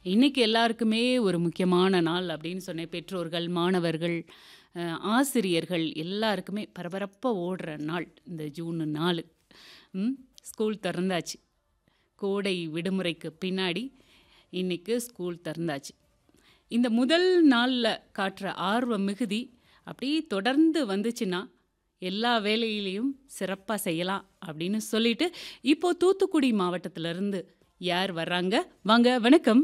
இன்னைக்கு எல்லாருக்குமே ஒரு முக்கியமான நாள் அப்படின்னு சொன்னேன். பெற்றோர்கள், மாணவர்கள், அ ஆசிரியர்கள் எல்லாருக்குமே பரபரப்பா ஓடுற நாள் இந்த ஜூன் 4. ம். ஸ்கூல் திறந்தாச்சு. கோடை விடுமுறைக்கு பின்னாடி இன்னைக்கு ஸ்கூல் திறந்தாச்சு. இந்த முதல் நாள்ல காட்டுற ஆர்வ மிகுதி அப்படியே தொடர்ந்து வந்துச்சுன்னா, எல்லா வேலையிலயும் சிறப்பா செய்யலாம் அப்படின்னு சொல்லிட்டு, இப்போ தூத்துக்குடி மாவட்டத்திலருந்து யார் வர்றாங்க? வாங்க வணக்கம்.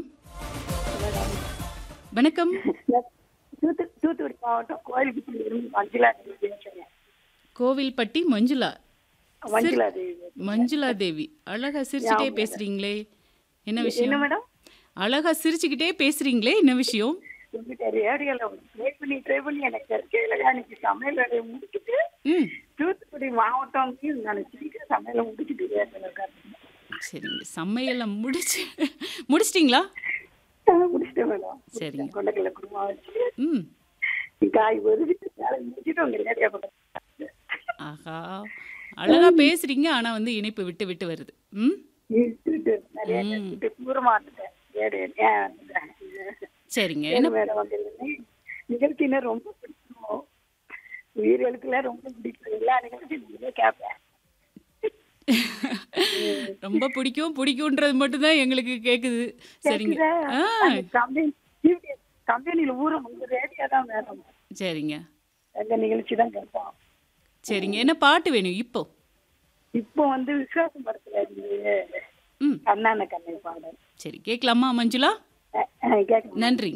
வணக்கம். தூத்து தூத்துக்குடி மாவட்டம் கோயில்பட்டியிலிருந்து மஞ்சுளா தேவி பேசுறேன் கோவில்பட்டி மஞ்சுளா. சிர் மஞ்சுளா தேவி பேசுறேன். மஞ்சுளா தேவி. அழகா சிரிச்சுட்டே ஆமா மேடம். பேசுறீங்களே! என்ன என்ன விஷயம்? மேடம் அழகா சிரிச்சுக்கிட்டே பேசுறீங்களே! என்ன விஷயம்? உங்ககிட்ட ரேடியோல ட்ரை பண்ணி ட்ரை பண்ணி எனக்கு கிடைக்கல அன்னைக்கு சமையல் வேலையை முடிச்சுட்டு ம். தூத்துக்குடி மாவட்டம் நான் சீக்கிரம் சமையலை முடிச்சுட்டு ரேடியோல உட்காந்துருந்தேன் சரிங்க. சமையல முடிச்சு முடிச்சிட்டீங்களா? முடிச்சிட்டேன் மேடம் சரிங்க. முடிச்சிட்டேன் கொண்டக்கடலை குருமா வச்சு ம். காய் ஒதுக்கிட்டு வேலை முடிச்சுட்டு உங்க ரேடியோ கொண்டு ஆஹா! அழகா பேசுறீங்க. ஆனா வந்து இணைப்பு விட்டு விட்டு வருது. ம். இழுத்துட்டு நிறைய ம். கட்டிட்டு தூரமா வந்துட்டேன் ரேடியோ ஏன் சரிங்க. சரி என்ன மேடம் வந்து நிகழ்ச்சினா ரொம்ப பிடிக்கும் உயிர் எழுத்துல ரொம்ப பிடிக்கும் எல்லா நிகழ்ச்சியும் நீங்களே கேட்பேன் ரொம்ப பிடிக்கும் பிடிக்கும்ன்றது மட்டும் தான் எங்களுக்கு கேக்குது. சரிங்க. கேக்குதா ஆ. அந்த கம்பெனி கம்பெனியில ஊரும் உங்க ரேடியோ தான் வேணும் சரிங்க. எங்க நிகழ்ச்சி தான் கேட்போம் சரிங்க. என்ன பாட்டு வேணும் இப்போ? இப்போ வந்து விசுவாசம் படத்துல இருந்து ம். கண்ணான கண்ணை பாடல் சரி கேட்கலாமா மஞ்சுளா? கேட்க நன்றி.